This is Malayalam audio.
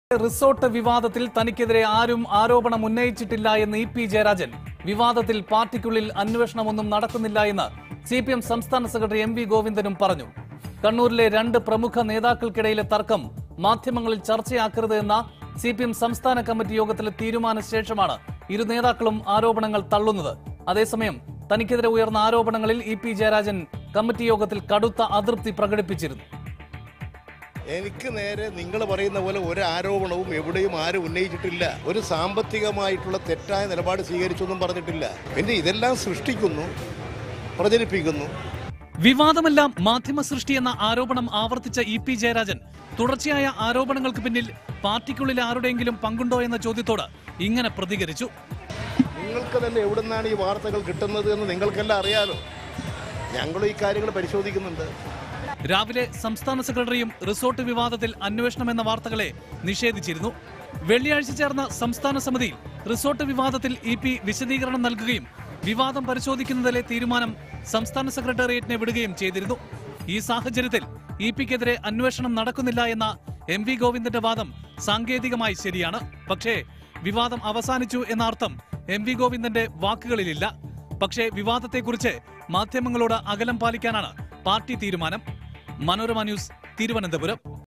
റിസോർട്ട് വിവാദത്തിൽ തനിക്കെതിരെ ആരും ആരോപണം ഉന്നയിച്ചിട്ടില്ല എന്ന് ഇ പി ജയരാജൻ വിവാദത്തിൽ പാർട്ടിക്കുള്ളിൽ അന്വേഷണമൊന്നും നടക്കുന്നില്ല എന്ന് സി പി എം സംസ്ഥാന സെക്രട്ടറി എം വി ഗോവിന്ദനും പറഞ്ഞു കണ്ണൂരിലെ രണ്ട് പ്രമുഖ നേതാക്കൾക്കിടയിലെ തർക്കം മാധ്യമങ്ങളിൽ ചർച്ചയാക്കരുത് എന്ന സി പി എം സംസ്ഥാന കമ്മിറ്റി യോഗത്തിലെ തീരുമാന ശേഷമാണ് ഇരു നേതാക്കളും ആരോപണങ്ങൾ തള്ളുന്നത് അതേസമയം തനിക്കെതിരെ ഉയർന്ന ആരോപണങ്ങളിൽ ഇ പി ജയരാജൻ കമ്മിറ്റി യോഗത്തിൽ കടുത്ത അതൃപ്തി പ്രകടിപ്പിച്ചിരുന്നു എനിക്ക് നേരെ നിങ്ങൾ പറയുന്ന പോലെ ഒരു ആരോപണവും എവിടെയും ആരും ഉന്നയിച്ചിട്ടില്ല ഒരു സാമ്പത്തികമായിട്ടുള്ള തെറ്റായ നിലപാട് സ്വീകരിച്ചൊന്നും പറഞ്ഞിട്ടില്ല പിന്നെ ഇതെല്ലാം സൃഷ്ടിക്കുന്നു പ്രചരിപ്പിക്കുന്നു വിവാദമെല്ലാം മാധ്യമ സൃഷ്ടി എന്ന ആരോപണം ആവർത്തിച്ച ഇ പി ജയരാജൻ തുടർച്ചയായ ആരോപണങ്ങൾക്ക് പിന്നിൽ പാർട്ടിക്കുള്ളിൽ ആരുടെയെങ്കിലും പങ്കുണ്ടോ എന്ന ചോദ്യത്തോട് ഇങ്ങനെ പ്രതികരിച്ചു നിങ്ങൾക്ക് തന്നെ എവിടുന്നാണ് ഈ വാർത്തകൾ കിട്ടുന്നത് എന്ന് നിങ്ങൾക്കെല്ലാം അറിയാലോ ഞങ്ങളും ഈ കാര്യങ്ങൾ പരിശോധിക്കുന്നുണ്ട് രാവിലെ സംസ്ഥാന സെക്രട്ടറിയും റിസോർട്ട് വിവാദത്തിൽ അന്വേഷണം എന്ന വാർത്തകളെ നിഷേധിച്ചിരുന്നു വെള്ളിയാഴ്ച ചേർന്ന സംസ്ഥാന സമിതിയിൽ റിസോർട്ട് വിവാദത്തിൽ ഇ പി വിശദീകരണം നൽകുകയും വിവാദം പരിശോധിക്കുന്നതിലെ തീരുമാനം സംസ്ഥാന സെക്രട്ടേറിയറ്റിനെ വിടുകയും ചെയ്തിരുന്നു ഈ സാഹചര്യത്തിൽ ഇ പിക്കെതിരെ അന്വേഷണം നടക്കുന്നില്ല എന്ന എം വി ഗോവിന്ദന്റെ വാദം സാങ്കേതികമായി ശരിയാണ് പക്ഷേ വിവാദം അവസാനിച്ചു എന്ന അർത്ഥം എം വി ഗോവിന്ദന്റെ വാക്കുകളിലില്ല പക്ഷേ വിവാദത്തെക്കുറിച്ച് മാധ്യമങ്ങളോട് അകലം പാലിക്കാനാണ് പാർട്ടി തീരുമാനം മനോരമ ന്യൂസ് തിരുവനന്തപുരം